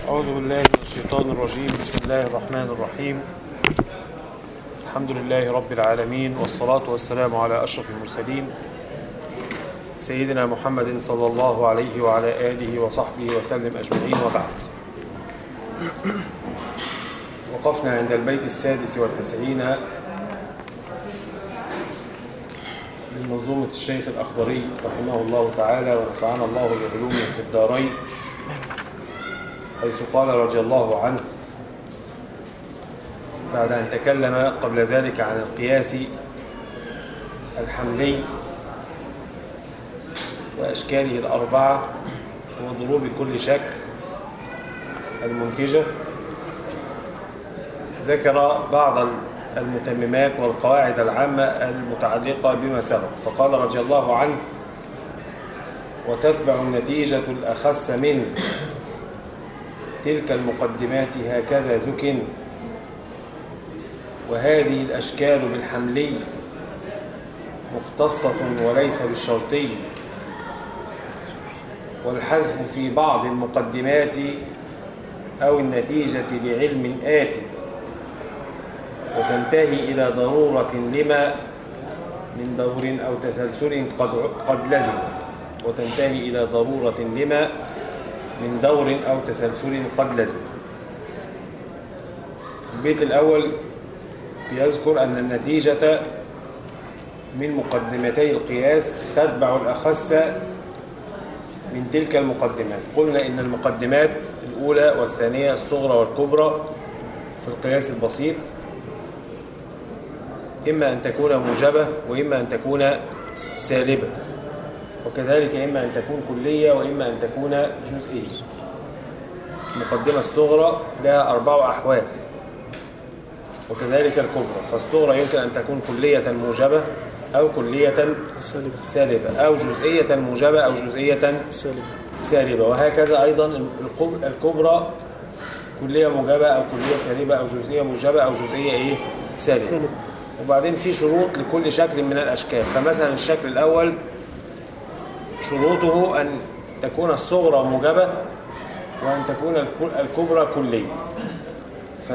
أعوذ بالله من الشيطان الرجيم بسم الله الرحمن الرحيم الحمد لله رب العالمين والصلاة والسلام على أشرف المرسلين سيدنا محمد صلى الله عليه وعلى آله وصحبه وسلم أجمعين وبعد وقفنا عند البيت السادس والتسعين من منظومة الشيخ الأخضري رحمه الله تعالى ونفعنا الله بعلومه في الدارين حيث قال رضي الله عنه بعد أن تكلم قبل ذلك عن القياس الحملي وأشكاله الأربعة وضروب كل شكل المنتجة ذكر بعض المتممات والقواعد العامة المتعلقة بما سبق فقال رضي الله عنه وتتبع النتيجة الأخس من تلك المقدمات هكذا زكن وهذه الأشكال بالحملي مختصة وليس بالشرطي والحذف في بعض المقدمات أو النتيجة لعلم آت وتنتهي إلى ضرورة لما من دور أو تسلسل قد, قد لزم وتنتهي إلى ضرورة لما من دور أو تسلسل قد لزم البيت الأول يذكر أن النتيجة من مقدمتي القياس تتبع الأخس من تلك المقدمات قلنا إن المقدمات الأولى والثانية الصغرى والكبرى في القياس البسيط إما أن تكون موجبة وإما أن تكون سالبة وكذلك إما أن تكون كلية وإما أن تكون جزئية المقدمة الصغرى لها أربع أحوال وكذلك الكبرى فالصغرى يمكن أن تكون كلية موجبة أو كلية سالبة أو جزئية موجبة أو جزئية سالبة وهكذا أيضا الكبرى كلية موجبة أو كلية سالبة أو جزئية موجبة أو جزئية إيه سالبة وبعدين في شروط لكل شكل من الأشكال فمثلا الشكل الأول شروطه أن تكون الصغرى موجبة وأن تكون الكبرى كلية ف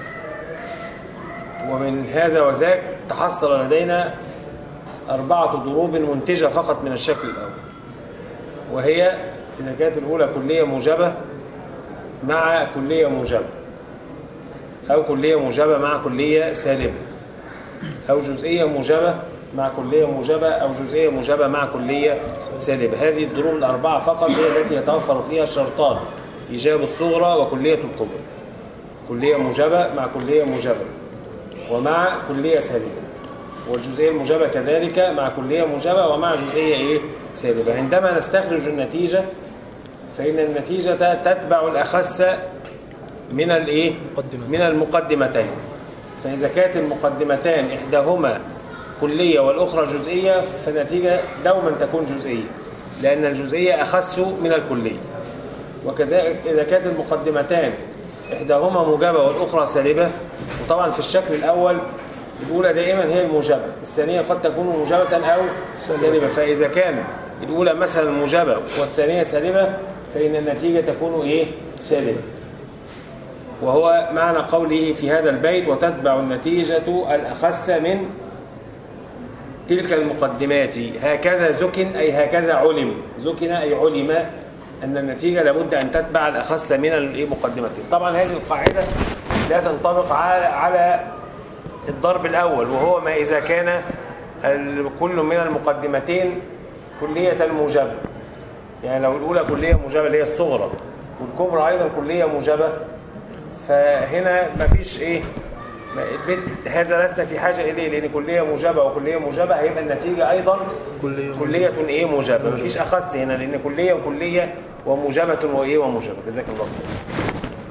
ومن هذا وذاك تحصل لدينا أربعة ضروب منتجة فقط من الشكل الأول وهي إذا كانت الأولى كلية موجبة مع كلية موجبة أو كلية موجبة مع كلية سالبة أو جزئية موجبة مع كلية موجبة أو جزئية موجبة مع كلية سالبة هذه الضروب الأربعة فقط هي التي يتوفر فيها الشرطان إيجاب الصغرى وكلية الكبرى كلية موجبة مع كلية موجبة ومع كلية سالبة والجزئية الموجبة كذلك مع كلية موجبة ومع جزئية إيه سالبة عندما نستخرج النتيجة فإن النتيجة تتبع الأخس من الإيه من المقدمتين فإذا كانت المقدمتان إحداهما كلية والأخرى جزئية فالنتيجة دوما تكون جزئية لأن الجزئية أخس من الكلية وكذلك إذا كانت المقدمتان إحداهما موجبة والأخرى سالبة وطبعا في الشكل الأول الأولى دائما هي الموجبة الثانية قد تكون موجبة أو سالبة فإذا كان الأولى مثلا موجبة والثانية سالبة فإن النتيجة تكون إيه سالبة وهو معنى قوله في هذا البيت وتتبع النتيجة الأخس من تلك المقدمات هكذا زكن أي هكذا علم زكن أي علم أن النتيجة لابد أن تتبع الأخس من المقدمتين طبعا هذه القاعدة لا تنطبق على على الضرب الأول وهو ما إذا كان كل من المقدمتين كلية موجبة يعني لو الأولى كلية موجبة اللي هي الصغرى والكبرى أيضا كلية موجبة فهنا ما فيش إيه البيت هذا لسنا في حاجة إليه لأن كلية موجبة وكلية موجبة هيبقى النتيجة أيضا كلية, كلية إيه موجبة ما فيش أخص هنا لأن كلية وكلية وموجبة وإيه وموجبة جزاك الله خير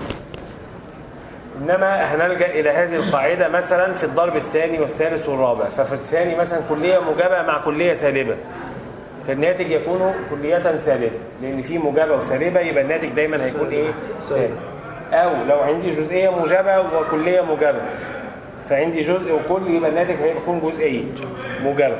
إنما هنلجأ إلى هذه القاعدة مثلا في الضرب الثاني والثالث والرابع ففي الثاني مثلا كلية موجبة مع كلية سالبة فالناتج يكون كلية سالبة لأن في موجبة وسالبة يبقى الناتج دايما هيكون إيه سالب أو لو عندي جزئية موجبة وكلية موجبة فعندي جزء وكل يبقى الناتج هيكون جزئية موجبة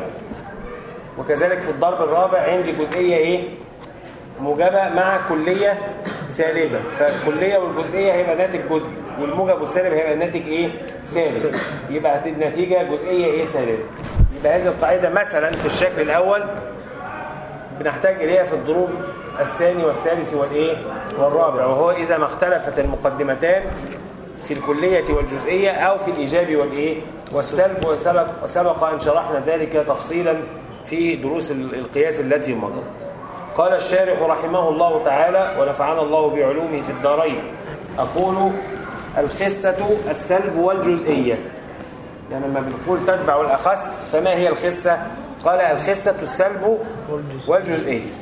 وكذلك في الضرب الرابع عندي جزئية إيه موجبة مع كلية سالبة فالكلية والجزئية هيبقى ناتج جزئي والموجب والسالب هيبقى ناتج ايه سالب يبقى النتيجة جزئية ايه سالبة يبقى هذه القاعدة مثلا في الشكل الأول بنحتاج إليها في الضروب الثاني والثالث والإيه والرابع وهو إذا ما اختلفت المقدمتان في الكلية والجزئية أو في الإيجاب والإيه والسلب وسبق, وسبق أن شرحنا ذلك تفصيلا في دروس القياس التي مضت قال الشارح رحمه الله تعالى ونفعنا الله بعلومه في الدارين أقول الخسة السلب والجزئية يعني لما بنقول تتبع الأخس فما هي الخسة قال الخسة السلب والجزئية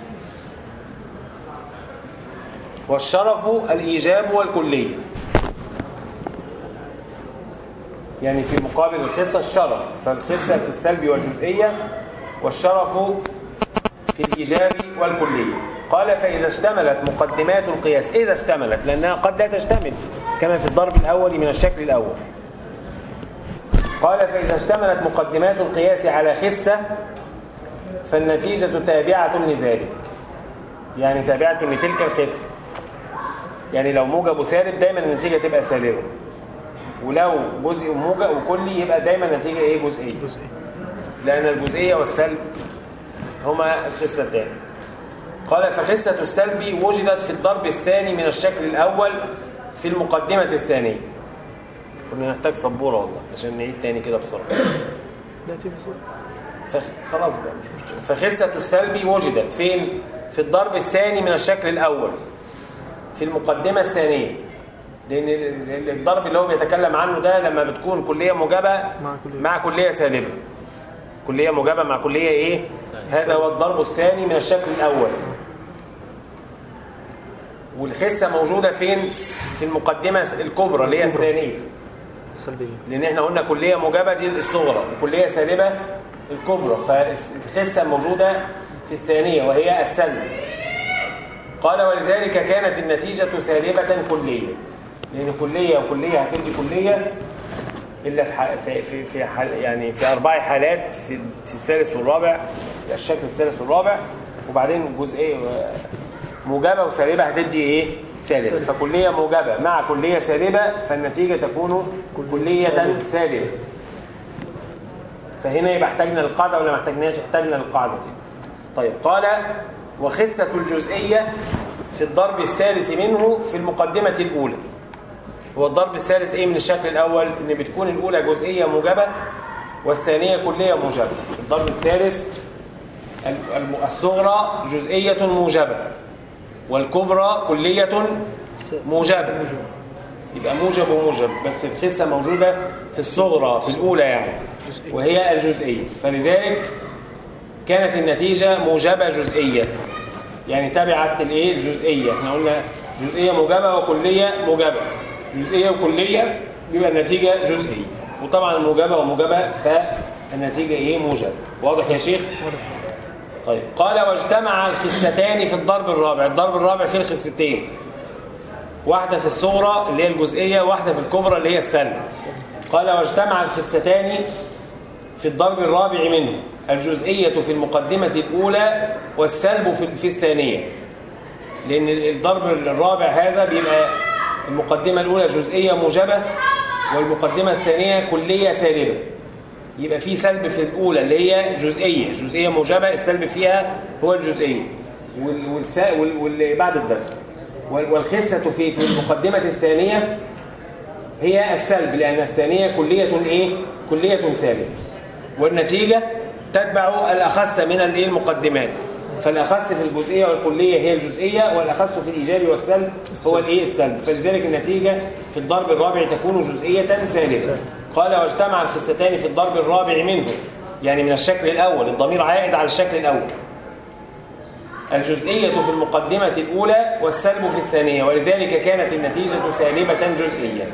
والشرف الإيجاب والكلية يعني في مقابل الخسة الشرف فالخسة في السلب والجزئية والشرف في الإيجاب والكلية قال فإذا اشتملت مقدمات القياس إذا اشتملت لأنها قد لا تشتمل كما في الضرب الأول من الشكل الأول قال فإذا اشتملت مقدمات القياس على خسة فالنتيجة تابعة لذلك يعني تابعة لتلك الخسة يعني لو موجب وسالب دايما النتيجة تبقى سالبة ولو جزء موجب وكلي يبقى دايما النتيجة ايه جزئية لأن الجزئية والسلب هما الخستان قال فخسة السلب وجدت في الضرب الثاني من الشكل الأول في المقدمة الثانية كنا نحتاج سبورة والله عشان نعيد تاني كده بسرعة فخ... خلاص بقى فخسة السلب وجدت فين؟ في الضرب الثاني من الشكل الأول في المقدمة الثانية لأن الضرب اللي هو بيتكلم عنه ده لما بتكون كلية موجبة مع كلية, مع كلية سالبة كلية موجبة مع كلية إيه؟ هذا هو الضرب الثاني من الشكل الأول والخسة موجودة فين؟ في المقدمة الكبرى اللي هي الثانية سلبية لأن احنا قلنا كلية موجبة دي الصغرى وكلية سالبة الكبرى فالخسة موجودة في الثانية وهي السلب قال ولذلك كانت النتيجة سالبة كلية لأن كلية وكلية هتدي كلية إلا في ح- في في, في حال يعني في أربع حالات في في الثالث والرابع الشكل الثالث والرابع وبعدين جزئية موجبة وسالبة هتدي إيه؟ سالبة فكلية موجبة مع كلية سالبة فالنتيجة تكون كلية سالبة فهنا يبقى احتاجنا للقاعدة ولا ما احتاجناش احتاجنا للقاعدة دي طيب قال وخسة الجزئية في الضرب الثالث منه في المقدمة الأولى هو الضرب الثالث ايه من الشكل الأول ان بتكون الأولى جزئية موجبة والثانية كلية موجبة الضرب الثالث ال- الم- الصغرى جزئية موجبة والكبرى كلية موجبة يبقى موجب وموجب بس الخسة موجودة في الصغرى في الأولى يعني وهي الجزئية فلذلك كانت النتيجة موجبة جزئية يعني تبعت الايه الجزئية احنا قلنا جزئية موجبة وكلية موجبة جزئية وكلية يبقى النتيجة جزئية وطبعا موجبة وموجبة فالنتيجة ايه موجبة واضح يا شيخ طيب قال واجتمع الخستان في الضرب الرابع الضرب الرابع فيه الخستين واحدة في الصغرى اللي هي الجزئية واحدة في الكبرى اللي هي السلب قال واجتمع الخستان في الضرب الرابع منه الجزئية في المقدمة الأولى والسلب في في الثانية لأن الضرب الرابع هذا بيبقى المقدمة الأولى جزئية موجبة والمقدمة الثانية كلية سالبة يبقى في سلب في الأولى اللي هي جزئية جزئية موجبة السلب فيها هو الجزئية وال- والسا- وال- واللي بعد الدرس وال- والخسة في في المقدمة الثانية هي السلب لأن الثانية كلية إيه؟ كلية سالبة والنتيجة تتبع الأخس من الإيه المقدمات فالأخس في الجزئية والكلية هي الجزئية والأخس في الإيجاب والسلب هو الإيه السلب فلذلك النتيجة في الضرب الرابع تكون جزئية سالبة قال واجتمع الخستان في الضرب الرابع منه يعني من الشكل الأول الضمير عائد على الشكل الأول الجزئية في المقدمة الأولى والسلب في الثانية ولذلك كانت النتيجة سالبة جزئية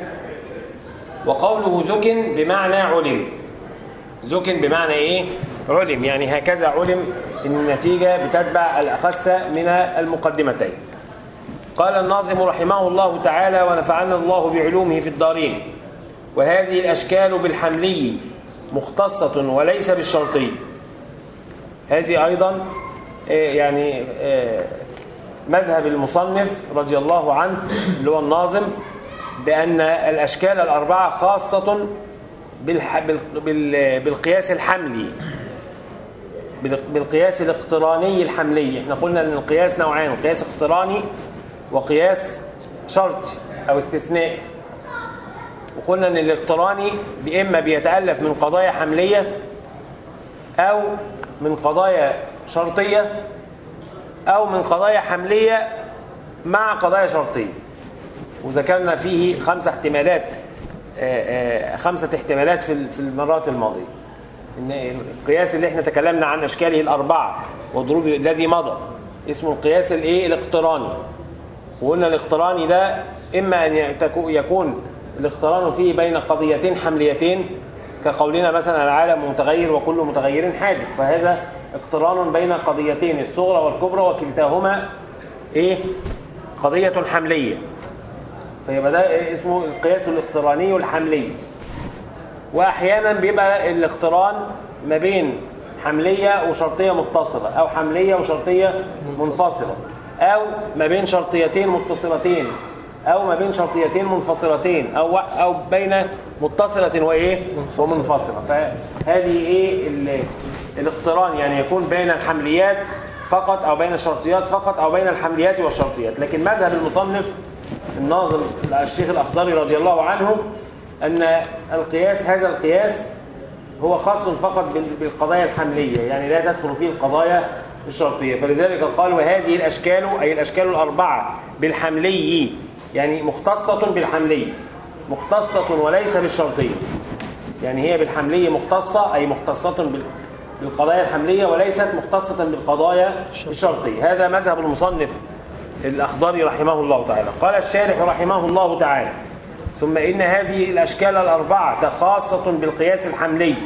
وقوله زك بمعنى علم زك بمعنى ايه علم يعني هكذا علم ان النتيجة بتتبع الأخس من المقدمتين قال الناظم رحمه الله تعالى ونفعنا الله بعلومه في الدارين وهذه الأشكال بالحملي مختصة وليس بالشرطي هذه أيضا آه، يعني آه، مذهب المصنف رضي الله عنه اللي هو الناظم بأن الأشكال الأربعة خاصة بالح... بال... بال... بالقياس الحملي بال... بالقياس الاقتراني الحملي احنا قلنا ان القياس نوعان قياس اقتراني وقياس شرطي او استثنائي وقلنا ان الاقتراني اما بيتالف من قضايا حمليه او من قضايا شرطيه او من قضايا حمليه مع قضايا شرطيه وذكرنا فيه خمسه احتمالات خمسه احتمالات في في المرات الماضيه ان القياس اللي احنا تكلمنا عن اشكاله الاربعه وضروب الذي مضى اسمه القياس الايه الاقتراني وقلنا الاقتراني ده اما ان يكون الاقتران فيه بين قضيتين حمليتين كقولنا مثلا العالم متغير وكل متغير حادث فهذا اقتران بين قضيتين الصغرى والكبرى وكلتاهما ايه قضيه حمليه فيبقى ده اسمه القياس الاقتراني الحملي واحيانا بيبقى الاقتران ما بين حمليه وشرطيه متصله او حمليه وشرطيه منفصله او ما بين شرطيتين متصلتين او ما بين شرطيتين منفصلتين او او بين متصله وايه ومنفصله فهذه ايه الاقتران يعني يكون بين الحمليات فقط او بين الشرطيات فقط او بين الحمليات والشرطيات لكن مذهب المصنف الناظم الشيخ الاخضري رضي الله عنه ان القياس هذا القياس هو خاص فقط بالقضايا الحمليه يعني لا تدخل فيه القضايا الشرطيه فلذلك قال وهذه الاشكال اي الاشكال الاربعه بالحملي يعني مختصه بالحملي مختصه وليس بالشرطيه يعني هي بالحمليه مختصه اي مختصه بالقضايا الحمليه وليست مختصه بالقضايا الشرطيه هذا مذهب المصنف الاخضري رحمه الله تعالى قال الشارح رحمه الله تعالى ثم إن هذه الأشكال الأربعة خاصة بالقياس الحملي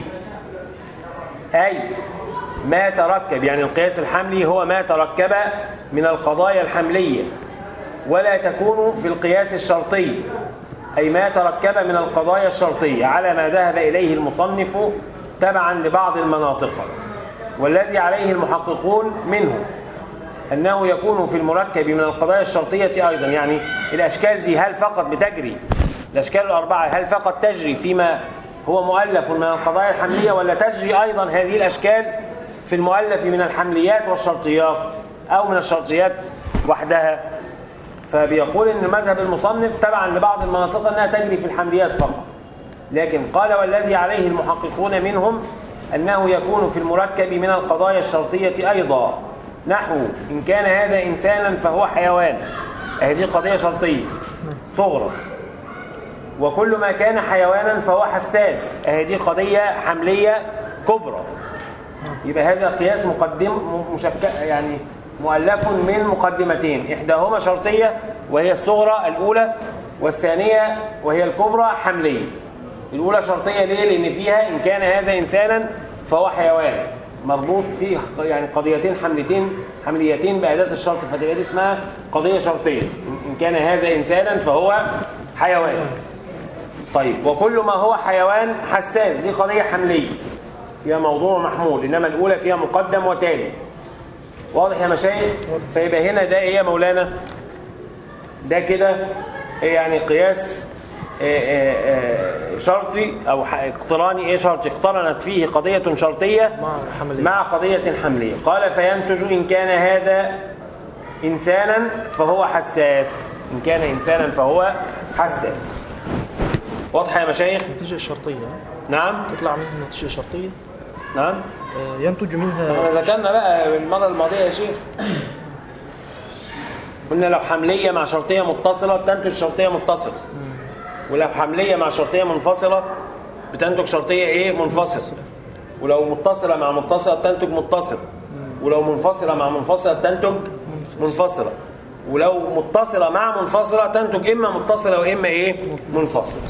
أي ما تركب يعني القياس الحملي هو ما تركب من القضايا الحملية ولا تكون في القياس الشرطي أي ما تركب من القضايا الشرطية على ما ذهب إليه المصنف تبعا لبعض المناطق والذي عليه المحققون منه أنه يكون في المركب من القضايا الشرطية أيضا يعني الأشكال دي هل فقط بتجري الأشكال الأربعة هل فقط تجري فيما هو مؤلف من القضايا الحملية ولا تجري أيضا هذه الأشكال في المؤلف من الحمليات والشرطيات أو من الشرطيات وحدها فبيقول ان مذهب المصنف تبعا لبعض المناطق انها تجري في الحمليات فقط لكن قال والذي عليه المحققون منهم انه يكون في المركب من القضايا الشرطيه ايضا نحو ان كان هذا انسانا فهو حيوان هذه قضيه شرطيه صغرى وكل ما كان حيوانا فهو حساس هذه قضيه حمليه كبرى يبقى هذا قياس مقدم مشكل يعني مؤلف من مقدمتين إحداهما شرطية وهي الصغرى الأولى والثانية وهي الكبرى حملية الأولى شرطية ليه؟ لأن فيها إن كان هذا إنسانا فهو حيوان مربوط فيه يعني قضيتين حملتين حمليتين بأداة الشرط فتبقى دي اسمها قضية شرطية إن كان هذا إنسانا فهو حيوان طيب وكل ما هو حيوان حساس دي قضية حملية فيها موضوع محمول إنما الأولى فيها مقدم وتالي واضح يا مشايخ فيبقى هنا ده ايه يا مولانا ده كده يعني قياس شرطي او اقتراني ايه شرطي اقترنت فيه قضية شرطية مع حملية. مع قضية حملية قال فينتج ان كان هذا انسانا فهو حساس ان كان انسانا فهو حساس واضحة يا مشايخ نتيجة شرطية نعم تطلع منها نتيجة شرطية نعم آه، ينتج منها احنا ذكرنا بقى المرة الماضية يا شيخ قلنا لو حملية مع شرطية متصلة بتنتج شرطية متصلة ولو حملية مع شرطية منفصلة بتنتج شرطية ايه منفصلة ولو متصلة مع متصلة بتنتج متصلة ولو منفصلة مع منفصلة بتنتج منفصلة ولو متصلة مع منفصلة تنتج إما متصلة وإما إيه منفصلة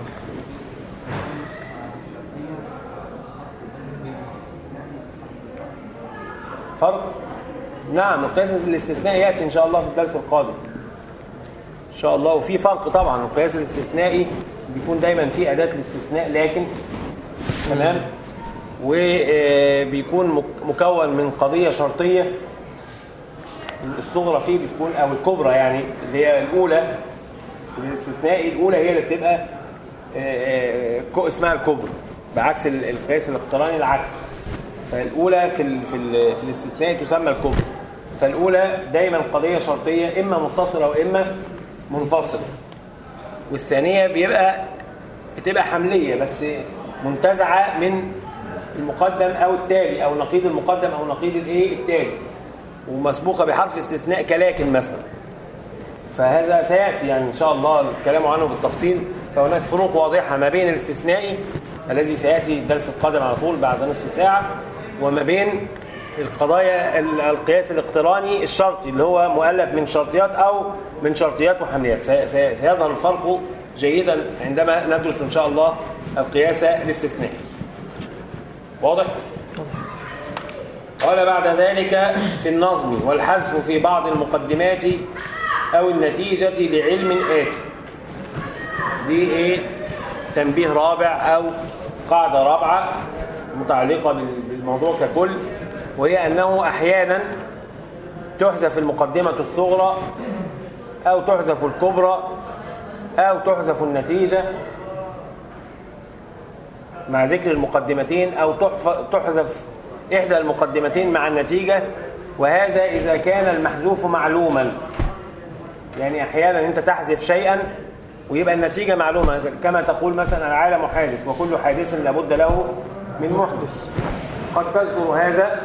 فرق نعم القياس الاستثنائي ياتي ان شاء الله في الدرس القادم ان شاء الله وفي فرق طبعا القياس الاستثنائي بيكون دايما فيه اداه الاستثناء لكن تمام وبيكون مكون من قضيه شرطيه الصغرى فيه بتكون او الكبرى يعني اللي هي الاولى في الاستثناء الاولى هي اللي بتبقى آه، آه، كو- اسمها الكبرى بعكس ال- القياس الاقتراني العكس فالاولى في ال في, ال في الاستثناء تسمى الكبرى فالاولى دايما قضيه شرطيه اما متصله واما منفصله والثانيه بيبقى بتبقى حمليه بس منتزعه من المقدم او التالي او نقيض المقدم او نقيض الايه التالي ومسبوقه بحرف استثناء كلاكن مثلا فهذا سياتي يعني ان شاء الله الكلام عنه بالتفصيل فهناك فروق واضحه ما بين الاستثنائي الذي سياتي الدرس القادم على طول بعد نصف ساعه وما بين القضايا ال- القياس الاقتراني الشرطي اللي هو مؤلف من شرطيات او من شرطيات وحمليات سي- سي- سيظهر الفرق جيدا عندما ندرس ان شاء الله القياس الاستثنائي واضح قال بعد ذلك في النظم والحذف في بعض المقدمات أو النتيجة لعلم آتي دي إيه تنبيه رابع أو قاعدة رابعة متعلقة بال- بالموضوع ككل وهي أنه أحيانا تحذف المقدمة الصغرى أو تحذف الكبرى أو تحذف النتيجة مع ذكر المقدمتين أو تحف- تحذف إحدى المقدمتين مع النتيجة وهذا إذا كان المحذوف معلوما يعني أحيانا أنت تحذف شيئا ويبقى النتيجة معلومة كما تقول مثلا العالم حادث وكل حادث لابد له من محدث قد تذكر هذا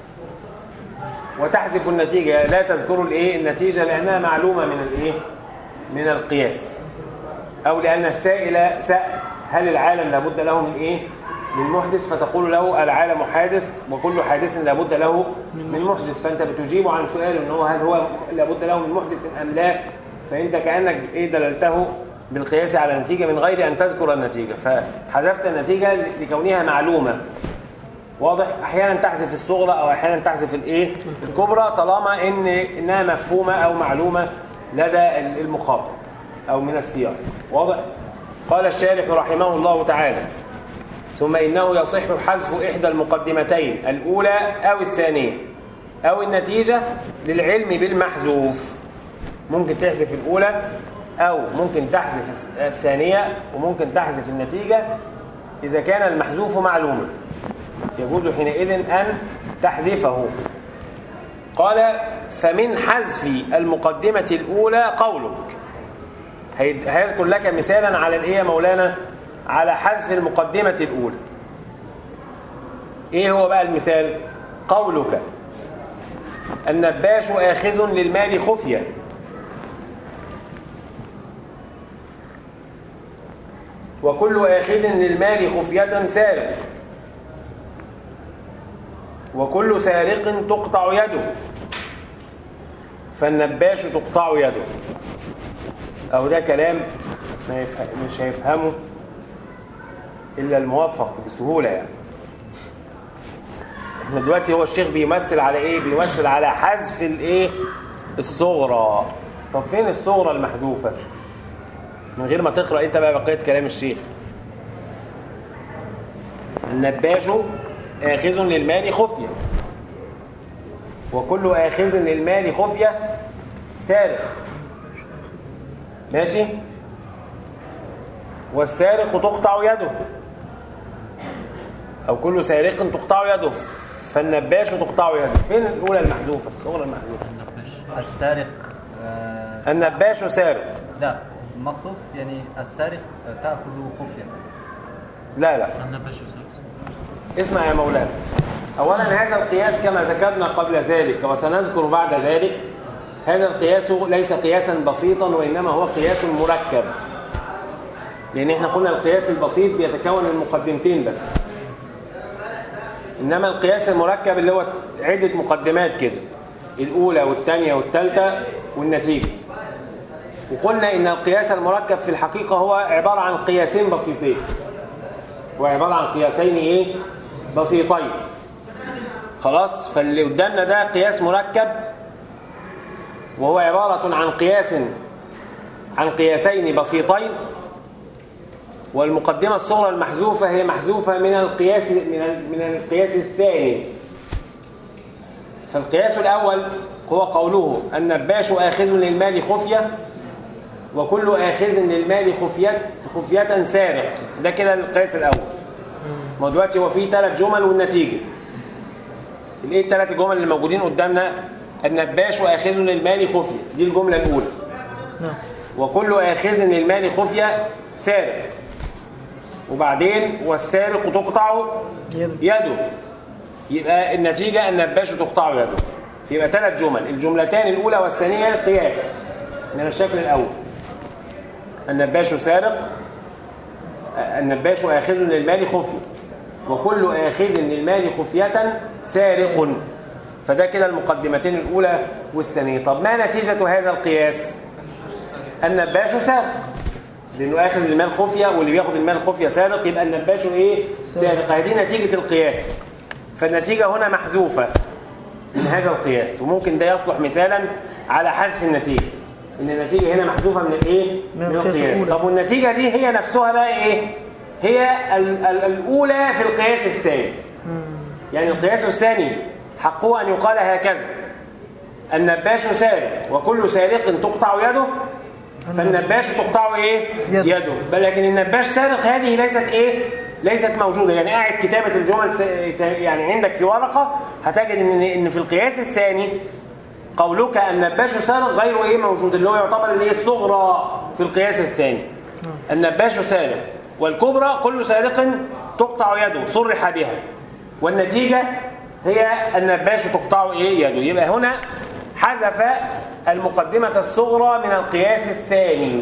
وتحذف النتيجة لا تذكر الايه النتيجة لأنها معلومة من الايه من القياس أو لأن السائل سأل هل العالم لابد له من إيه؟ من محدث فتقول له العالم حادث وكل حادث لابد له من محدث فأنت بتجيب عن سؤال إن هو هل هو لابد له من محدث أم لا فأنت كأنك إيه دللته بالقياس على النتيجة من غير أن تذكر النتيجة فحذفت النتيجة لكونها معلومة واضح احيانا تحذف الصغرى او احيانا تحذف الايه الكبرى طالما ان انها مفهومه او معلومه لدى المخاطب او من السياق واضح قال الشارح رحمه الله تعالى ثم انه يصح حذف احدى المقدمتين الاولى او الثانيه او النتيجه للعلم بالمحذوف ممكن تحذف الاولى او ممكن تحذف الثانيه وممكن تحذف النتيجه اذا كان المحذوف معلوما يجوز حينئذ أن تحذفه قال فمن حذف المقدمة الأولى قولك هي- هيذكر لك مثالا على الإيه يا مولانا على حذف المقدمة الأولى إيه هو بقى المثال قولك النباش آخذ للمال خفية وكل آخذ للمال خفية سارق وكل سارق تقطع يده فالنباش تقطع يده أو ده كلام ما يفهم مش هيفهمه إلا الموفق بسهولة يعني احنا دلوقتي هو الشيخ بيمثل على ايه بيمثل على حذف الايه الصغرى طب فين الصغرى المحذوفة من غير ما تقرأ انت بقى بقية كلام الشيخ النباش آخذ للمال خفية وكل آخذ للمال خفية سارق ماشي والسارق تقطع يده أو كل سارق تقطع يده فالنباش تقطع يده فين الأولى المحذوفة الصغرى المحذوفة السارق آه النباش سارق لا المقصود يعني السارق آه، تأخذ خفية لا لا اسمع يا مولانا اولا هذا القياس كما ذكرنا قبل ذلك وسنذكر بعد ذلك هذا القياس ليس قياسا بسيطا وانما هو قياس مركب لان احنا قلنا القياس البسيط بيتكون من مقدمتين بس انما القياس المركب اللي هو عده مقدمات كده الاولى والثانيه والثالثه والنتيجه وقلنا ان القياس المركب في الحقيقه هو عباره عن قياسين بسيطين وعبارة عن قياسين ايه بسيطين خلاص فاللي قدامنا ده قياس مركب وهو عبارة عن قياس عن قياسين بسيطين والمقدمة الصغرى المحذوفة هي محذوفة من القياس من ال- من القياس الثاني فالقياس الأول هو قوله النباش آخذ للمال خفية وكل آخذ للمال خفية خفية سارق ده كده القياس الأول ما هو دلوقتي هو فيه ثلاث جمل والنتيجة الايه الثلاث جمل اللي موجودين قدامنا النباش آخذ للمال خفية دي الجملة الأولى نعم وكل آخذ للمال خفية سارق وبعدين والسارق تقطع يد يده يبقى النتيجة النباش تقطع يده يبقى ثلاث جمل الجملتان الأولى والثانية قياس من الشكل الأول النباش سارق النباش آخذ للمال خفية وكل آخذ للمال خفية سارق فده كده المقدمتين الأولى والثانية طب ما نتيجة هذا القياس النباش سارق لأنه آخذ المال خفية واللي بياخد المال خفية سارق يبقى النباش إيه سارق هذه نتيجة القياس فالنتيجة هنا محذوفة من هذا القياس وممكن ده يصلح مثالا على حذف النتيجة إن النتيجة هنا محذوفة من الإيه من القياس الأولى. طب والنتيجة دي هي نفسها بقى إيه هي ال- ال- الأولى في القياس الثاني يعني القياس الثاني حقه أن يقال هكذا النباش سارق وكل سارق تقطع يده فالنباش تقطع ايه يد. يده بل لكن النباش سارق هذه ليست ايه ليست موجوده يعني قاعد كتابه الجمل س- س- يعني عندك في ورقه هتجد ان ان في القياس الثاني قولك النباش سارق غير ايه موجود اللي هو يعتبر الايه الصغرى في القياس الثاني النباش سارق والكبرى كل سارق تقطع يده صرح بها والنتيجه هي النباش تقطع ايه يده يبقى هنا حذف المقدمة الصغرى من القياس الثاني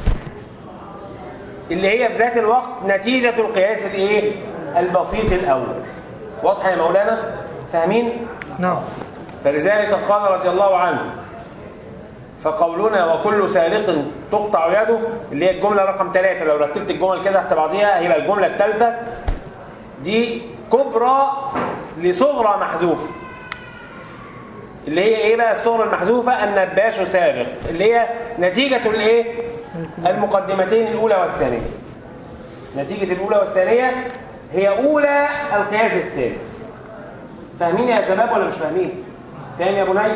اللي هي في ذات الوقت نتيجة القياس الايه البسيط الأول واضح يا مولانا فاهمين نعم فلذلك قال رضي الله عنه فقولنا وكل سارق تقطع يده اللي هي الجملة رقم ثلاثة لو رتبت الجمل كده تحت بعضيها هيبقى الجملة الثالثة دي كبرى لصغرى محذوفة اللي هي ايه بقى الصغرى المحذوفة النباش سارق اللي هي نتيجة الايه المقدمتين الأولى والثانية نتيجة الأولى والثانية هي أولى القياس الثاني فاهمين يا شباب ولا مش فاهمين فاهم يا بني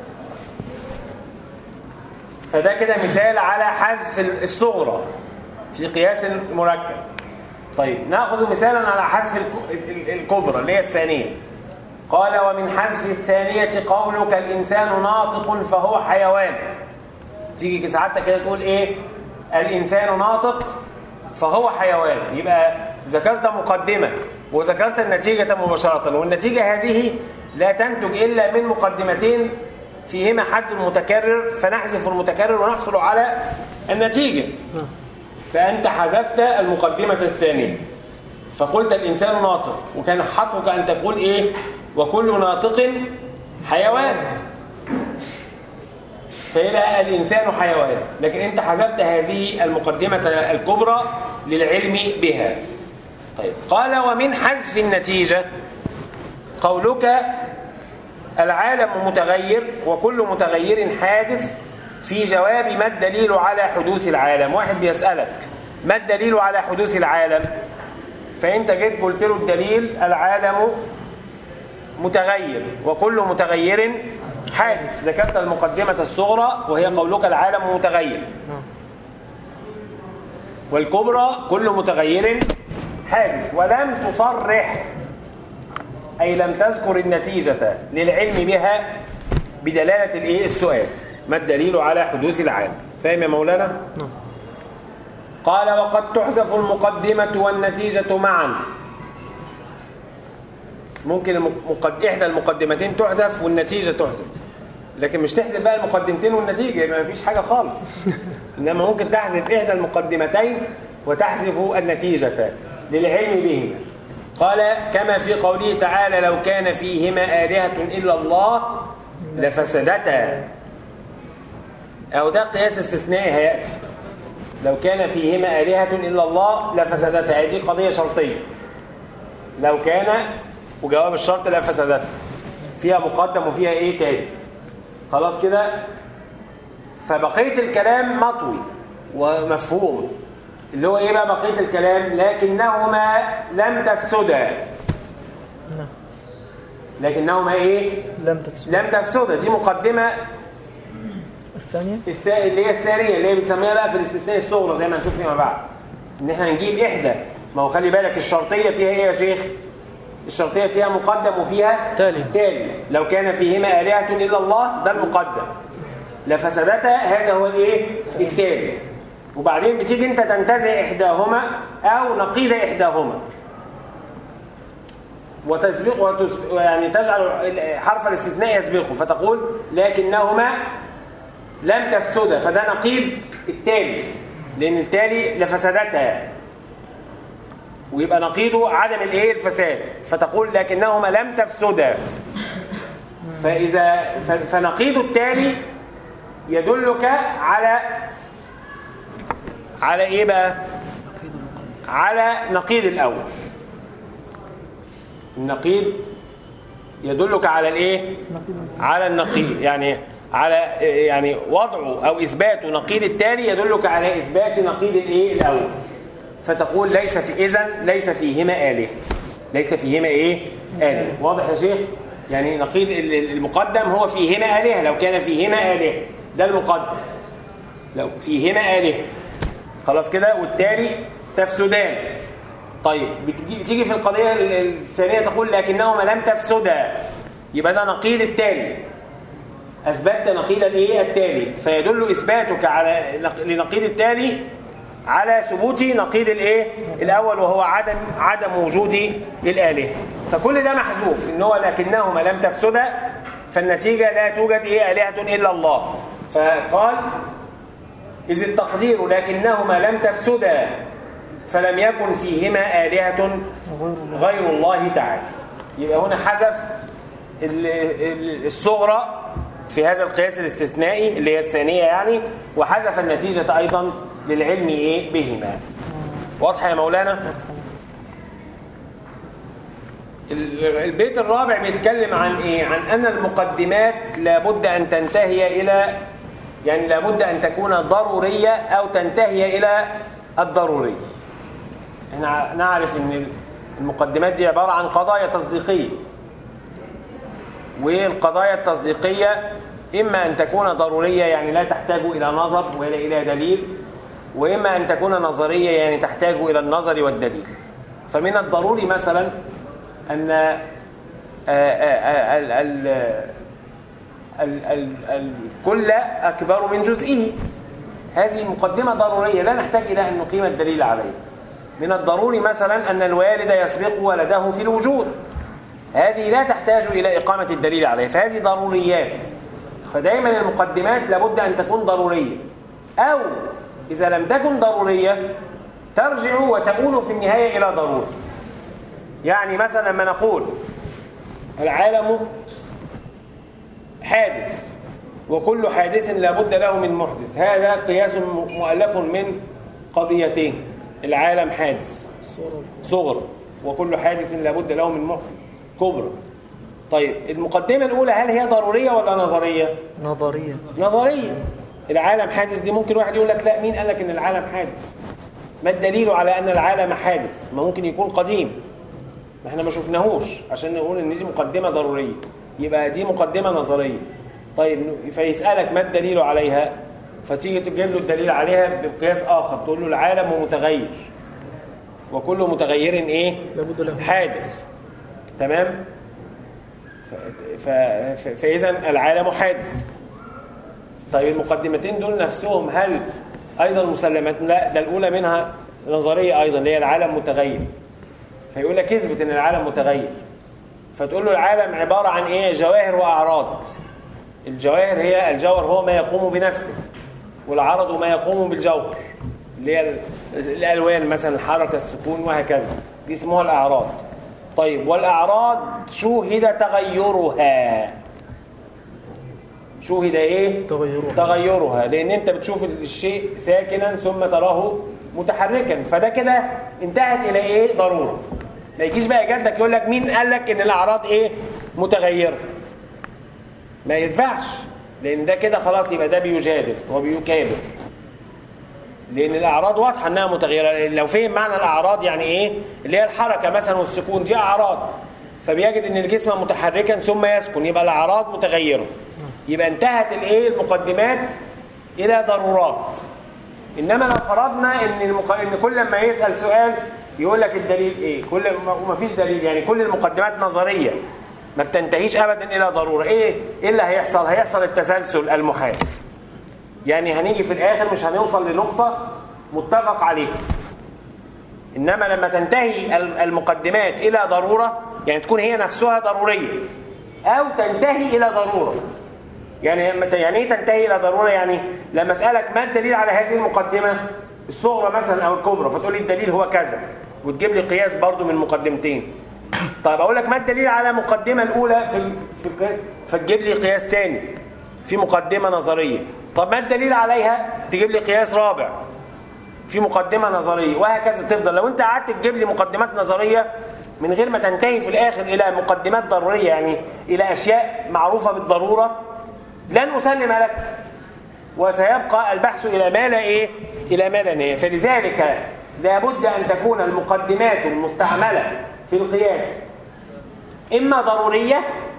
فده كده مثال على حذف الصغرى في قياس مركب طيب ناخذ مثالا على حذف الك- ال- الكبرى اللي هي الثانيه قال ومن حذف الثانيه قولك الانسان ناطق فهو حيوان تيجي ساعتها كده تقول ايه الانسان ناطق فهو حيوان يبقى ذكرت مقدمه وذكرت النتيجه مباشره والنتيجه هذه لا تنتج الا من مقدمتين فيهما حد متكرر فنحذف المتكرر ونحصل على النتيجه فأنت حذفت المقدمة الثانية فقلت الإنسان ناطق وكان حقك أن تقول إيه وكل ناطق حيوان فيبقى الإنسان حيوان لكن أنت حذفت هذه المقدمة الكبرى للعلم بها طيب قال ومن حذف النتيجة قولك العالم متغير وكل متغير حادث في جواب ما الدليل على حدوث العالم واحد بيسألك ما الدليل على حدوث العالم فانت جيت قلت له الدليل العالم متغير وكل متغير حادث ذكرت المقدمة الصغرى وهي قولك العالم متغير والكبرى كل متغير حادث ولم تصرح أي لم تذكر النتيجة للعلم بها بدلالة الإيه السؤال ما الدليل على حدوث العالم فاهم يا مولانا؟ نعم. قال وقد تحذف المقدمة والنتيجة معا ممكن المقد... إحدى المقدمتين تحذف والنتيجة تحذف لكن مش تحذف بقى المقدمتين والنتيجة يبقى مفيش حاجة خالص إنما ممكن تحذف إحدى المقدمتين وتحذف النتيجة للعلم بهما قال كما في قوله تعالى لو كان فيهما آلهة إلا الله لفسدتا أو ده قياس استثنائي هيأتي لو كان فيهما آلهة إلا الله لفسدتا هذه قضية شرطية لو كان وجواب الشرط لفسدتا فيها مقدم وفيها إيه تاني خلاص كده فبقية الكلام مطوي ومفهوم اللي هو ايه بقى بقية الكلام لكنهما لم تفسدا نعم لكنهما ايه لم تفسد لم تفسد دي مقدمه الثانية الس- اللي هي الثانيه اللي هي بنسميها بقى في الاستثناء الصغرى زي ما هنشوف فيما بعد ان احنا هنجيب احدى ما هو خلي بالك الشرطيه فيها ايه يا شيخ الشرطيه فيها مقدم وفيها تالي. تالي لو كان فيهما الهه الا الله ده المقدم لفسدتا هذا هو الايه التالي وبعدين بتيجي انت تنتزع احداهما او نقيض احداهما وتسبيق وتس... يعني تجعل حرف الاستثناء يسبقه فتقول لكنهما لم تفسد فده نقيض التالي لان التالي لفسدتها ويبقى نقيضه عدم الايه الفساد فتقول لكنهما لم تفسدا فاذا ف... فنقيض التالي يدلك على على ايه بقى على نقيض الاول النقيض يدلك على الايه على النقيض يعني على يعني وضعه او اثبات نقيض التالي يدلك على اثبات نقيض الايه الاول فتقول ليس في اذا ليس فيهما اله ليس فيهما ايه اله واضح يا شيخ يعني نقيض ال- ال- المقدم هو فيهما الهه لو كان فيهما اله ده المقدم لو فيهما اله خلاص كده والتالي تفسدان طيب بتجي, بتيجي في القضيه ال- الثانيه تقول لكنهما لم تفسدا يبقى ده نقيض التالي اثبتت نقيض الايه التالي فيدل اثباتك على نق- لنقيض التالي على ثبوت نقيض الايه الاول وهو عدم عدم وجود الالهه فكل ده محذوف ان هو لكنهما لم تفسدا فالنتيجه لا توجد ايه الهه الا الله فقال إذ التقدير لكنهما لم تفسدا فلم يكن فيهما آلهة غير الله تعالى يبقى هنا حذف ال- ال- الصغرى في هذا القياس الاستثنائي اللي هي الثانية يعني وحذف النتيجة أيضا للعلم إيه بهما واضحة يا مولانا ال- البيت الرابع بيتكلم عن ايه عن ان المقدمات لابد ان تنتهي الى يعني لابد ان تكون ضروريه او تنتهي الى الضروري احنا ع- نعرف ان المقدمات دي عباره عن قضايا تصديقيه والقضايا التصديقيه اما ان تكون ضروريه يعني لا تحتاج الى نظر ولا الى دليل واما ان تكون نظريه يعني تحتاج الى النظر والدليل فمن الضروري مثلا ان آه، آه، آه، ال- ال- ال- ال- الكل اكبر من جزئه هذه مقدمه ضروريه لا نحتاج الى ان نقيم الدليل عليها من الضروري مثلا ان الوالد يسبق ولده في الوجود هذه لا تحتاج الى اقامه الدليل عليها فهذه ضروريات فدائما المقدمات لابد ان تكون ضروريه او اذا لم تكن ضروريه ترجع وتؤول في النهايه الى ضروره يعني مثلا لما نقول العالم حادث وكل حادث لابد له من محدث هذا قياس م- مؤلف من قضيتين العالم حادث صغر وكل حادث لابد له من محدث كبرى طيب المقدمة الأولى هل هي ضرورية ولا نظرية؟ نظرية نظرية العالم حادث دي ممكن واحد يقول لك لا مين قال لك ان العالم حادث ما الدليل على ان العالم حادث ما ممكن يكون قديم ما احنا ما شفناهوش عشان نقول ان دي مقدمة ضرورية يبقى دي مقدمة نظرية طيب فيسألك ما الدليل عليها فتيجي تجيب له الدليل عليها بقياس آخر تقول له العالم متغير وكل متغير ايه لابد له حادث تمام ف... ف... ف... فإذا العالم حادث طيب المقدمتين دول نفسهم هل أيضا مسلمات لا ده الأولى منها نظرية أيضا اللي هي العالم متغير فيقول لك اثبت ان العالم متغير فتقول له العالم عبارة عن ايه جواهر وأعراض الجواهر هي الجوهر هو ما يقوم بنفسه والعرض ما يقوم بالجوهر اللي هي ال- الألوان مثلا الحركة السكون وهكذا دي اسمها الأعراض طيب والأعراض شوهد تغيرها شوهد ايه تغيرها. تغيرها لان انت بتشوف الشيء ساكنا ثم تراه متحركا فده كده انتهت الى ايه ضروره ما يجيش بقى جدك يقول لك مين قال لك ان الاعراض ايه متغيره ما ينفعش لان ده كده خلاص يبقى ده بيجادل وبيكابر لان الاعراض واضحه انها متغيره لو فهم معنى الاعراض يعني ايه اللي هي الحركه مثلا والسكون دي اعراض فبيجد ان الجسم متحركا ثم يسكن يبقى الاعراض متغيره يبقى انتهت الايه المقدمات الى ضرورات انما لو فرضنا ان المق... ان كل ما يسال سؤال يقول لك الدليل ايه كل ما وما فيش دليل يعني كل المقدمات نظريه ما بتنتهيش ابدا الى ضروره ايه ايه اللي هيحصل هيحصل التسلسل المحال يعني هنيجي في الاخر مش هنوصل لنقطه متفق عليها انما لما تنتهي ال- المقدمات الى ضروره يعني تكون هي نفسها ضروريه او تنتهي الى ضروره يعني لما ت- يعني ايه تنتهي الى ضروره يعني لما اسالك ما الدليل على هذه المقدمه الصغرى مثلا او الكبرى فتقول لي الدليل هو كذا وتجيب لي قياس برضو من مقدمتين طيب اقول لك ما الدليل على المقدمه الاولى في ال- في القياس فتجيب لي قياس تاني في مقدمه نظريه طب ما الدليل عليها تجيب لي قياس رابع في مقدمة نظرية وهكذا تفضل لو انت قعدت تجيب لي مقدمات نظرية من غير ما تنتهي في الآخر إلى مقدمات ضرورية يعني إلى أشياء معروفة بالضرورة لن أسلم لك وسيبقى البحث إلى ما لا إيه إلى ما لا نهاية فلذلك لابد أن تكون المقدمات المستعملة في القياس إما ضرورية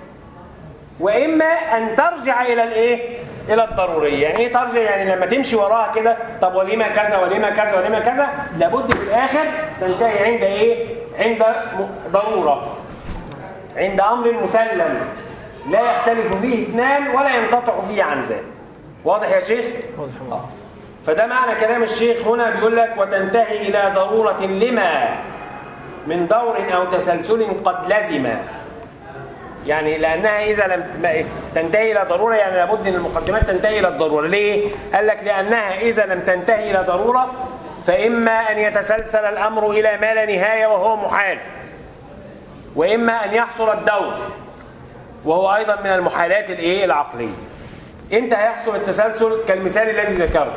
واما ان ترجع الى الايه الى الضروريه يعني ايه ترجع يعني لما تمشي وراها كده طب ولما كذا ولما كذا ولما كذا لابد في الاخر تنتهي عند ايه عند م- ضروره عند امر مسلم لا يختلف فيه اثنان ولا ينقطع فيه عن ذلك واضح يا شيخ واضح آه. فده معنى كلام الشيخ هنا بيقول لك وتنتهي الى ضروره لما من دور او تسلسل قد لزم يعني لانها اذا لم تنتهي الى ضروره يعني لابد ان المقدمات تنتهي الى الضروره ليه قال لك لانها اذا لم تنتهي الى ضروره فاما ان يتسلسل الامر الى ما لا نهايه وهو محال واما ان يحصل الدور وهو ايضا من المحالات الايه العقليه امتى هيحصل التسلسل كالمثال الذي ذكرت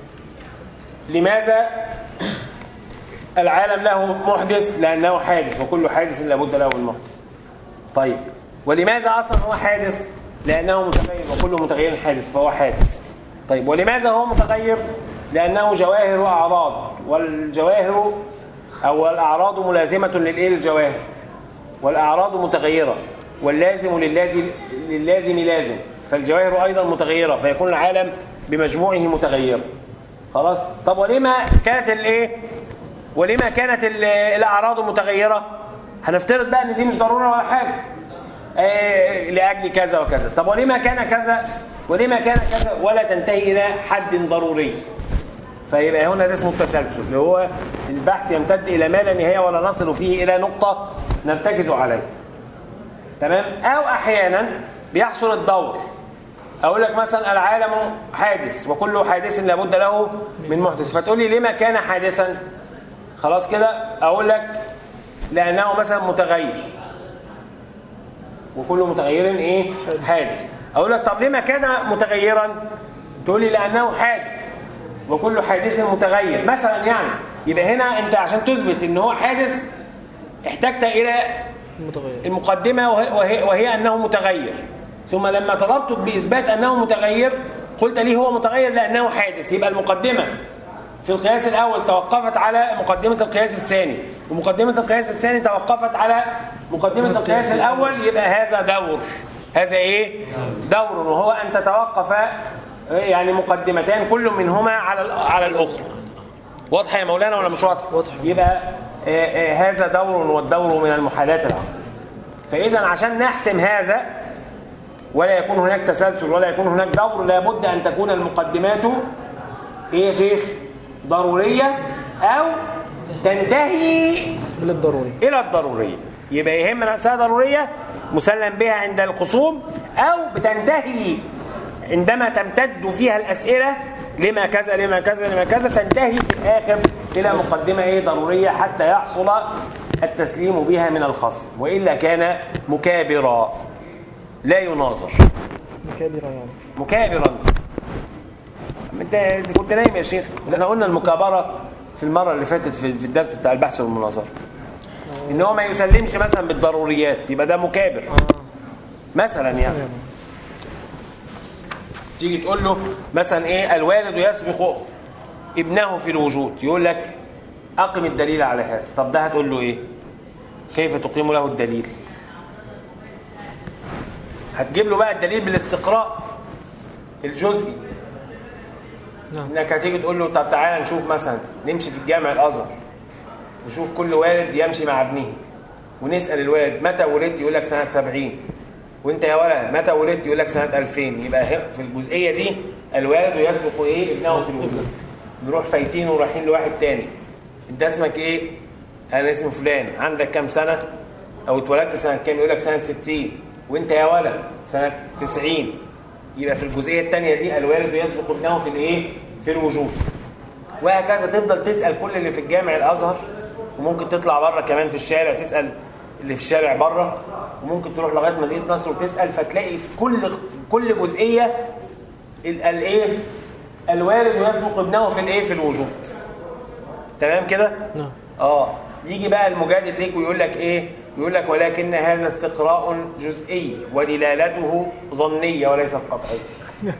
لماذا العالم له محدث لانه حادث وكل حادث لابد له من محدث طيب ولماذا اصلا هو حادث لانه متغير وكل متغير حادث فهو حادث طيب ولماذا هو متغير لانه جواهر واعراض والجواهر او الاعراض ملازمه للايه للجواهر والاعراض متغيره واللازم للازم للازم لازم فالجواهر ايضا متغيره فيكون العالم بمجموعه متغيرا خلاص طب ولما كانت الايه ولما كانت ال- الاعراض متغيره هنفترض بقى ان دي مش ضروره ولا حاجه آه، لاجل كذا وكذا طب ولما كان كذا ولما كان كذا ولا تنتهي الى حد ضروري فيبقى هنا ده اسمه التسلسل اللي هو البحث يمتد الى ما لا نهايه ولا نصل فيه الى نقطه نرتكز عليه تمام او احيانا بيحصل الدور اقول لك مثلا العالم حادث وكل حادث لابد له من محدث فتقول لي لما كان حادثا خلاص كده اقول لك لانه مثلا متغير وكل متغير ايه حادث اقول لك طب لما كان متغيرا تقول لي لانه حادث وكل حادث متغير مثلا يعني يبقى هنا انت عشان تثبت ان هو حادث احتجت الى متغير المقدمة وهي, وهي, وهي أنه متغير ثم لما طلبتك بإثبات أنه متغير قلت لي هو متغير لأنه حادث يبقى المقدمة في القياس الأول توقفت على مقدمة القياس الثاني ومقدمة القياس الثاني توقفت على مقدمة القياس الأول يبقى هذا دور هذا إيه؟ دور وهو أن تتوقف يعني مقدمتان كل منهما على على الأخرى واضحة يا مولانا ولا مش واضحة؟ واضحة. يبقى آه، آه، هذا دور والدور من المحالات العقل فإذا عشان نحسم هذا ولا يكون هناك تسلسل ولا يكون هناك دور لابد أن تكون المقدمات إيه يا شيخ ضرورية أو تنتهي إلى الضروري إلى الضرورية يبقى يهمنا نفسها ضرورية مسلم بها عند الخصوم أو بتنتهي عندما تمتد فيها الأسئلة لما كذا لما كذا لما كذا تنتهي في الآخر إلى مقدمة إيه ضرورية حتى يحصل التسليم بها من الخصم وإلا كان مكابرا لا يناظر مكابرة يعني مكابرا انت أنت كنت نايم يا شيخ احنا قلنا المكابره في المره اللي فاتت في في الدرس بتاع البحث والمناظره ان هو ما يسلمش مثلا بالضروريات يبقى ده مكابر مثلا يعني تيجي تقول له مثلا ايه الوالد يسبق ابنه في الوجود يقول لك اقم الدليل على هذا طب ده هتقول له ايه كيف تقيم له الدليل هتجيب له بقى الدليل بالاستقراء الجزئي نعم انك هتيجي تقول له طب تعالى نشوف مثلا نمشي في الجامع الازهر نشوف كل والد يمشي مع ابنه ونسال الوالد متى ولدت يقول لك سنه 70 وانت يا ولد متى ولدت يقول لك سنه 2000 يبقى هي- في الجزئيه دي الوالد يسبق ايه ابنه في الوجود نروح فايتين ورايحين لواحد تاني انت اسمك ايه انا اسمي فلان عندك كام سنه او اتولدت سنه كام يقول لك سنه 60 وانت يا ولد سنه 90 يبقى في الجزئيه الثانيه دي الوالد يسبق ابنه في الايه في الوجود وهكذا تفضل تسال كل اللي في الجامع الازهر وممكن تطلع بره كمان في الشارع تسال اللي في الشارع بره وممكن تروح لغايه مدينه نصر وتسال فتلاقي في كل كل جزئيه ال- الايه الوالد يسبق ابنه في الايه في الوجود تمام كده نعم اه يجي بقى المجادل ليك ويقول لك ايه يقول لك ولكن هذا استقراء جزئي ودلالته ظنيه وليست قطعيه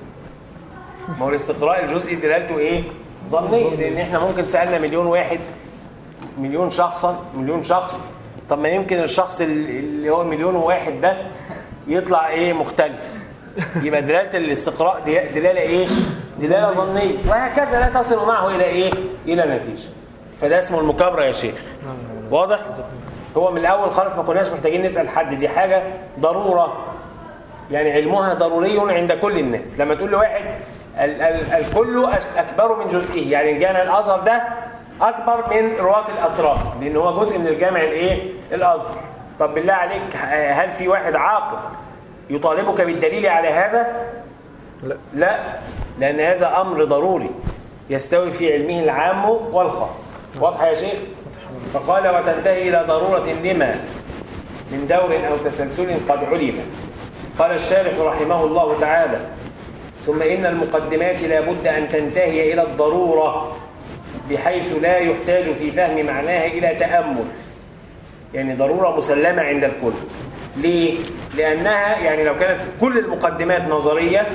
ما هو الاستقراء الجزئي دلالته ايه ظنيه لان احنا ممكن سالنا مليون واحد مليون شخصا مليون شخص طب ما يمكن الشخص اللي اللي هو مليون واحد ده يطلع ايه مختلف يبقى دلاله الاستقراء دي دلاله ايه دلاله ظنيه وهكذا لا تصل معه الى ايه الى نتيجه فده اسمه المكابره يا شيخ واضح هو من الاول خالص ما كناش محتاجين نسال حد دي حاجه ضروره يعني علمها ضروري عند كل الناس لما تقول لواحد ال ال الكل أش- اكبر من جزئه يعني الجامع الازهر ده اكبر من رواة الاطراف لان هو جزء من الجامع الايه الازهر طب بالله عليك ه- هل في واحد عاقل يطالبك بالدليل على هذا لا لا لأن هذا أمر ضروري يستوي في علمه العام والخاص واضح يا شيخ فقال وتنتهي إلى ضرورة لما من دور أو تسلسل قد علم قال الشارح رحمه الله تعالى ثم إن المقدمات لا بد أن تنتهي إلى الضرورة بحيث لا يحتاج في فهم معناها إلى تأمل يعني ضرورة مسلمة عند الكل ليه؟ لأنها يعني لو كانت كل المقدمات نظرية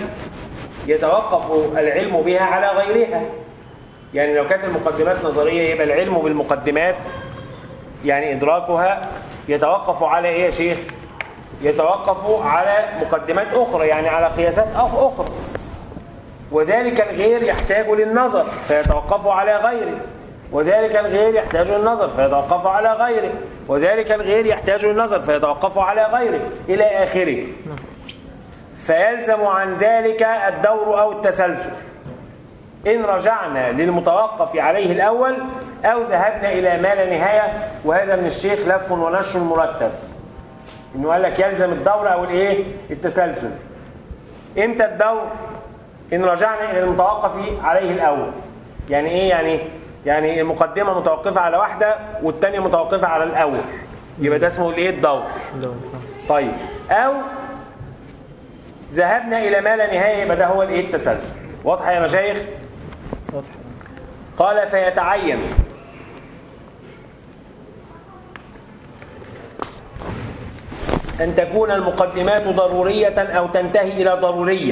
يتوقف العلم بها على غيرها يعني لو كانت المقدمات نظرية يبقى العلم بالمقدمات يعني إدراكها يتوقف على إيه يا شيخ؟ يتوقف على مقدمات أخرى يعني على قياسات أخ- أخرى وذلك الغير يحتاج للنظر فيتوقف على غيره وذلك الغير يحتاج للنظر فيتوقف على غيره وذلك الغير يحتاج للنظر فيتوقف على غيره إلى آخره فيلزم عن ذلك الدور أو التسلسل إن رجعنا للمتوقف عليه الأول أو ذهبنا إلى ما لا نهاية وهذا من الشيخ لف ونشر مرتب إنه قال لك يلزم الدور أو الإيه التسلسل إمتى الدور إن رجعنا إلى المتوقف عليه الأول يعني إيه يعني يعني المقدمة متوقفة على واحدة والتانية متوقفة على الأول يبقى ده اسمه الإيه الدور دور نعم طيب أو ذهبنا إلى ما لا نهاية يبقى ده هو الإيه التسلسل واضحة يا مشايخ واضح قال فيتعين أن تكون المقدمات ضرورية أو تنتهي إلى ضرورية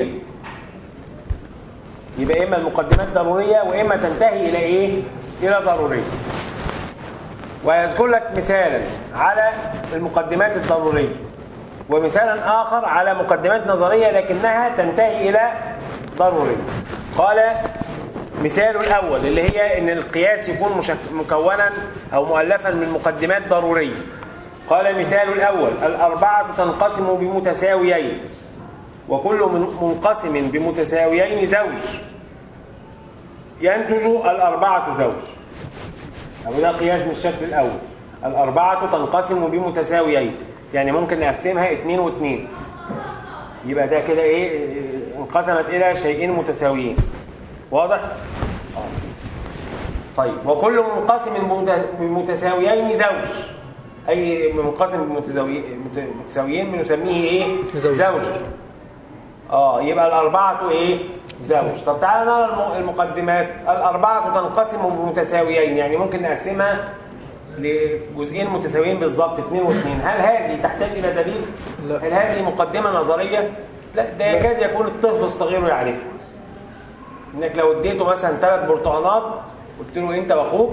يبقى إما المقدمات ضرورية وإما تنتهي إلى إيه؟ إلى ضرورية ويذكر لك مثالا على المقدمات الضرورية ومثالا آخر على مقدمات نظرية لكنها تنتهي إلى ضرورية قال مثال الأول اللي هي إن القياس يكون مشك... مكونا أو مؤلفا من مقدمات ضرورية قال مثال الأول الأربعة تنقسم بمتساويين وكل من- منقسم بمتساويين زوج ينتج الأربعة زوج أو ده قياس من الشكل الأول الأربعة تنقسم بمتساويين يعني ممكن نقسمها اتنين واتنين يبقى ده كده ايه انقسمت إلى شيئين متساويين واضح؟ آه. طيب وكل منقسم بمت- بمتساويين زوج أي منقسم بمتساوي- مت- متساويين بنسميه ايه؟ زوج. زوج اه يبقى الأربعة ايه؟ زوج طب تعالى نرى الم- المقدمات الأربعة تنقسم بمتساويين يعني ممكن نقسمها لجزئين متساويين بالظبط اثنين واثنين هل هذه تحتاج إلى دليل؟ لا. هل هذه مقدمة نظرية؟ لا ده يكاد يكون الطفل الصغير يعرفها انك لو اديته مثلا ثلاث برتقانات قلت له انت واخوك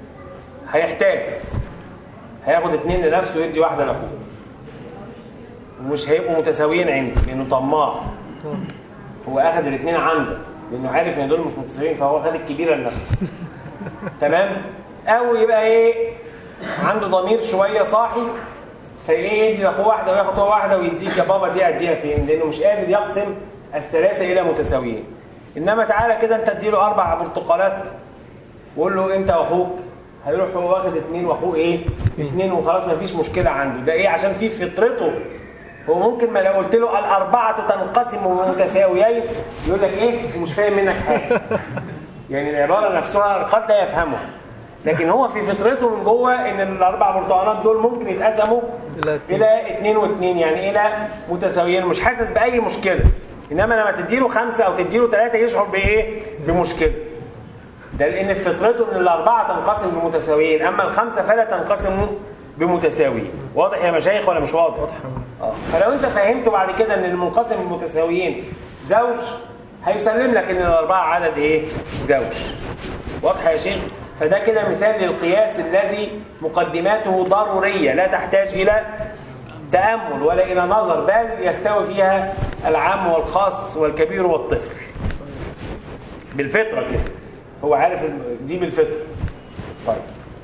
هيحتاس هياخد اتنين لنفسه ويدي واحده لاخوه ومش هيبقوا متساويين عنده لانه طماع هو اخذ الاثنين عنده لانه عارف ان دول مش متساويين فهو خد الكبيره لنفسه تمام او يبقى ايه عنده ضمير شويه صاحي فايه يدي لاخوه واحده وياخد هو واحده ويديك يا بابا دي اديها فين لانه مش قادر يقسم الثلاثه الى متساويين انما تعالى كده انت اديله اربع برتقالات وقول له انت واخوك هيروح هو واخد اتنين واخوه ايه اتنين وخلاص ما فيش مشكله عنده ده ايه عشان في فطرته هو ممكن ما لو قلت له الاربعه تنقسم متساويين يقول لك ايه مش فاهم منك حاجه يعني العباره نفسها قد لا يفهمها لكن هو في فطرته من جوه ان الاربع برتقانات دول ممكن يتقسموا إلى اتنين. الى اتنين واتنين يعني الى متساويين مش حاسس باي مشكله انما لما تديله خمسه او تديله ثلاثه يشعر بايه بمشكله ده لان في فطرته ان الاربعه تنقسم بمتساويين اما الخمسه فلا تنقسم بمتساويين واضح يا مشايخ ولا مش واضح اه فلو انت فهمت بعد كده ان المنقسم بمتساويين زوج هيسلم لك ان الاربعه عدد ايه زوج واضح يا شيخ فده كده مثال للقياس الذي مقدماته ضروريه لا تحتاج الى تامل ولا الى نظر بل يستوي فيها العام والخاص والكبير والطفل بالفطره كده هو عارف الم- دي بالفطره طيب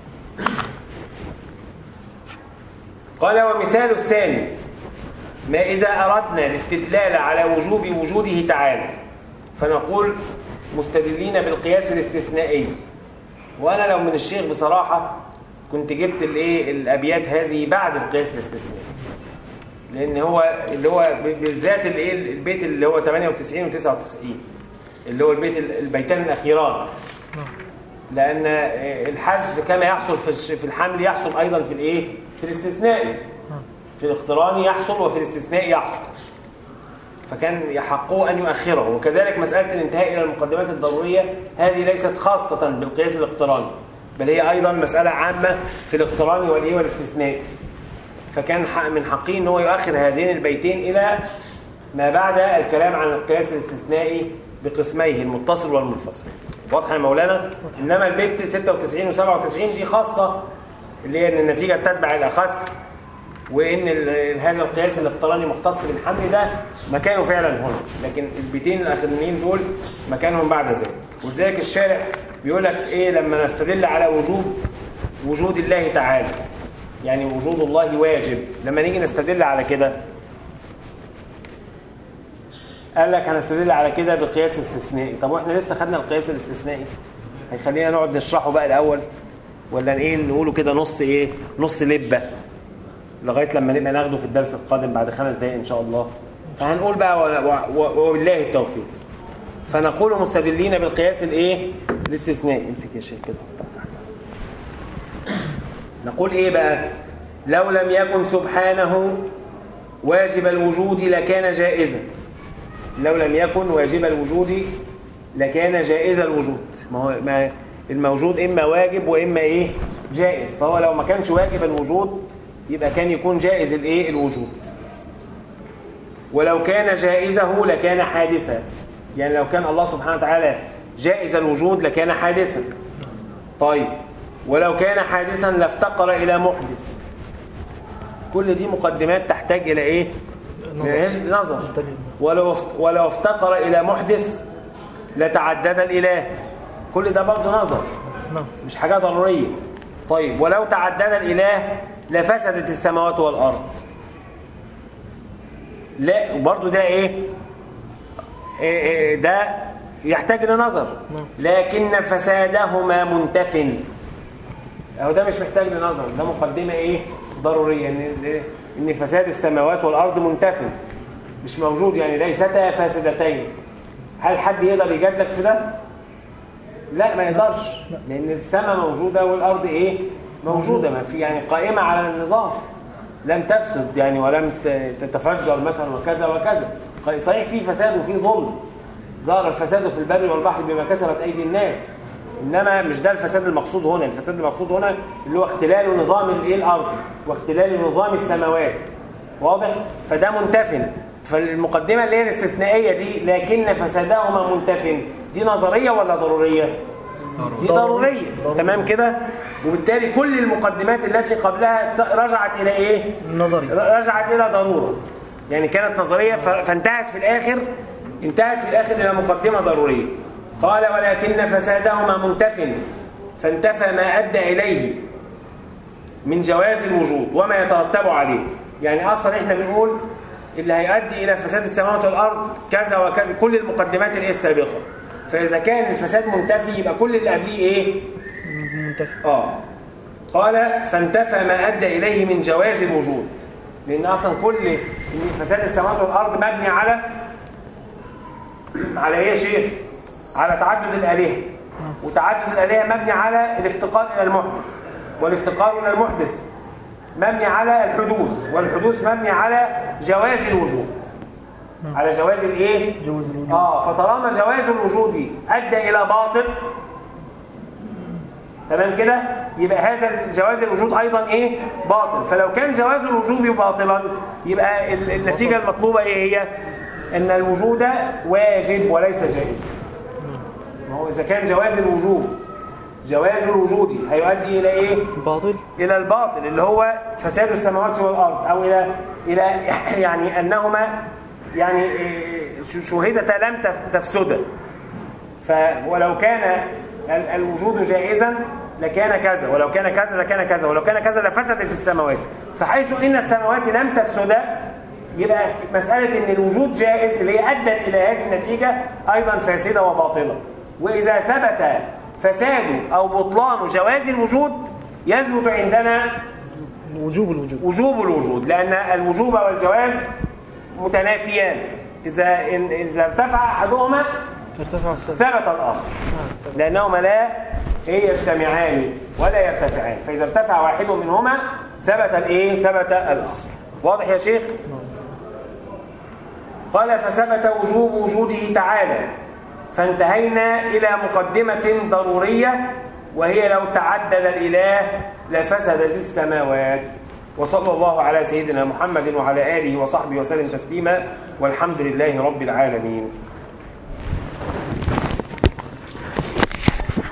قال ومثال الثاني ما إذا أردنا الاستدلال على وجوب وجوده تعالى فنقول مستدلين بالقياس الاستثنائي وأنا لو من الشيخ بصراحة كنت جبت الايه الأبيات هذه بعد القياس الاستثنائي لأن هو اللي هو ب- بالذات الايه البيت اللي هو 98 و 99 اللي هو البيت البيتان الأخيران لأن الحذف كما يحصل في الش- في الحمل يحصل أيضا في الايه في الاستثنائي في الاقتران يحصل وفي الاستثناء يحصل فكان يحقه أن يؤخره وكذلك مسألة الانتهاء إلى المقدمات الضرورية هذه ليست خاصة بالقياس الاقتراني بل هي أيضا مسألة عامة في الاقتران والإيه والاستثناء فكان حق- من حقه أن هو يؤخر هذين البيتين إلى ما بعد الكلام عن القياس الاستثنائي بقسميه المتصل والمنفصل واضح يا مولانا إنما البيت 96 و97 دي خاصة اللي هي ان النتيجة تتبع الأخس وان ال- هذا القياس الاقتراني مختص بالحمل ده مكانه فعلا هنا لكن البيتين الاخرانيين دول مكانهم بعد ذلك ولذلك الشارع بيقول لك ايه لما نستدل على وجوب وجود الله تعالى يعني وجود الله واجب لما نيجي نستدل على كده قال لك هنستدل على كده بقياس استثنائي طب واحنا لسه خدنا القياس الاستثنائي هيخلينا نقعد نشرحه بقى الاول ولا ايه نقوله كده نص ايه نص لبه لغايه لما نبقى ناخده في الدرس القادم بعد خمس دقائق ان شاء الله فهنقول بقى و- و- و- وبالله التوفيق فنقول مستدلين بالقياس الايه الاستثنائي امسك يا شيخ كده نقول ايه بقى لو لم يكن سبحانه واجب الوجود لكان جائزا لو لم يكن واجب الوجود لكان جائز الوجود ما هو ما الموجود اما واجب واما ايه جائز فهو لو ما كانش واجب الوجود يبقى كان يكون جائز الايه الوجود ولو كان جائزه لكان حادثا يعني لو كان الله سبحانه وتعالى جائز الوجود لكان حادثا طيب ولو كان حادثا لافتقر الى محدث كل دي مقدمات تحتاج الى ايه نظر. نظر دليل. ولو ولو افتقر الى محدث لتعدد الاله كل ده برضه نظر نعم مش حاجه ضروريه طيب ولو تعدد الاله لفسدت السماوات والارض لا وبرضه ده ايه إيه إيه ده يحتاج لنظر لكن فسادهما منتف اهو ده مش محتاج لنظر ده مقدمه ايه ضروريه ان ان فساد السماوات والارض منتفن مش موجود يعني ليستا فاسدتين هل حد يقدر يجادلك في ده لا ما يقدرش لان السماء موجوده والارض ايه موجوده ما في يعني قائمه على النظام لم تفسد يعني ولم ت- تتفجر مثلا وكذا وكذا صحيح في فساد وفي ظلم ظهر الفساد في البر والبحر بما كسبت ايدي الناس انما مش ده الفساد المقصود هنا الفساد المقصود هنا اللي هو اختلال نظام الايه الارض واختلال نظام السماوات واضح فده منتفن فالمقدمه اللي هي الاستثنائيه دي لكن فسادهما منتفن دي نظريه ولا ضروريه دي ضروريه تمام كده وبالتالي كل المقدمات التي قبلها ت- رجعت الى ايه نظري رجعت الى ضروره يعني كانت نظرية ف- فانتهت في الآخر انتهت في الآخر إلى مقدمة ضرورية قال ولكن فسادهما منتف فانتفى ما أدى إليه من جواز الوجود وما يترتب عليه يعني أصلا إحنا بنقول اللي هيؤدي إلى فساد السماوات والأرض كذا وكذا كل المقدمات اللي هي السابقة فإذا كان الفساد منتفي يبقى كل اللي قبليه إيه؟ منتفع آه قال فانتفى ما أدى إليه من جواز الوجود لأن أصلا كل إن فساد السماوات والأرض مبني على على إيه يا شيخ؟ على تعدد الآلهة وتعدد الآلهة مبني على الافتقار إلى المحدث والافتقار إلى المحدث مبني على الحدوث والحدوث مبني على جواز الوجود على جواز الايه جواز الوجود. اه فطالما جواز الوجود ادى الى باطل تمام كده يبقى هذا جواز الوجود ايضا ايه باطل فلو كان جواز الوجوب باطلا يبقى ال- النتيجه المطلوبه ايه هي ان الوجود واجب وليس جائز ما هو اذا كان جواز الوجوب جواز الوجود هيؤدي الى ايه باطل الى الباطل اللي هو فساد السماوات والارض او الى الى يعني انهما يعني إيه، شهدتا لم تف- تفسدا ف ولو كان ال- الوجود جائزا لكان كذا ولو كان كذا لكان كذا ولو كان كذا لفسدت السماوات فحيث ان السماوات لم تفسدا يبقى مسألة ان الوجود جائز اللي هي ادت الى هذه النتيجة ايضا فاسدة وباطلة واذا ثبت فساد او بطلان جواز الوجود يثبت عندنا وجوب الوجود وجوب الوجود لان الوجوب والجواز متنافيان اذا إن- اذا ارتفع احدهما ارتفع السبب ثبت الاخر لأنهما لا إيه يجتمعان ولا يرتفعان فإذا ارتفع واحد منهما ثبت الإيه ثبت الآخر واضح يا شيخ قال فثبت وجوب وجوده تعالى فانتهينا إلى مقدمة ضرورية وهي لو تعدد الإله لفسدت السماوات وصلى الله على سيدنا محمد وعلى آله وصحبه وسلم تسليما والحمد لله رب العالمين